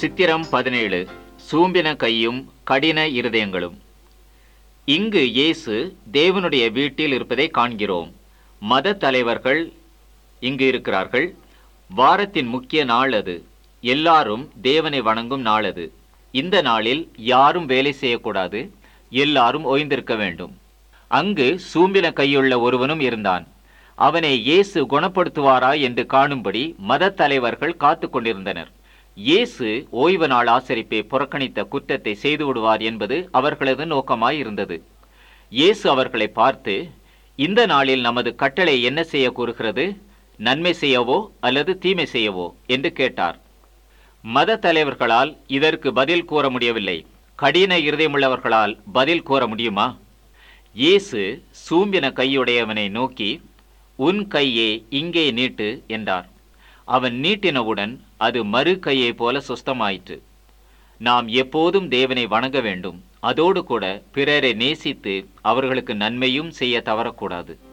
சித்திரம் பதினேழு சூம்பின கையும் கடின இருதயங்களும் இங்கு இயேசு தேவனுடைய வீட்டில் இருப்பதை காண்கிறோம் மத தலைவர்கள் இங்கு இருக்கிறார்கள் வாரத்தின் முக்கிய நாள் அது எல்லாரும் தேவனை வணங்கும் நாள் அது இந்த நாளில் யாரும் வேலை செய்யக்கூடாது எல்லாரும் ஓய்ந்திருக்க வேண்டும் அங்கு சூம்பின கையுள்ள ஒருவனும் இருந்தான் அவனை இயேசு குணப்படுத்துவாரா என்று காணும்படி மத தலைவர்கள் காத்து கொண்டிருந்தனர் இயேசு ஓய்வு நாள் ஆசரிப்பை புறக்கணித்த குற்றத்தை செய்து விடுவார் என்பது அவர்களது நோக்கமாய் இருந்தது இயேசு அவர்களை பார்த்து இந்த நாளில் நமது கட்டளை என்ன செய்ய கூறுகிறது நன்மை செய்யவோ அல்லது தீமை செய்யவோ என்று கேட்டார் மத தலைவர்களால் இதற்கு பதில் கூற முடியவில்லை கடின இருதயமுள்ளவர்களால் பதில் கூற முடியுமா இயேசு சூம்பின கையுடையவனை நோக்கி உன் கையே இங்கே நீட்டு என்றார் அவன் நீட்டினவுடன் அது மறு கையைப் போல சுஸ்தமாயிற்று நாம் எப்போதும் தேவனை வணங்க வேண்டும் அதோடு கூட பிறரை நேசித்து அவர்களுக்கு நன்மையும் செய்ய தவறக்கூடாது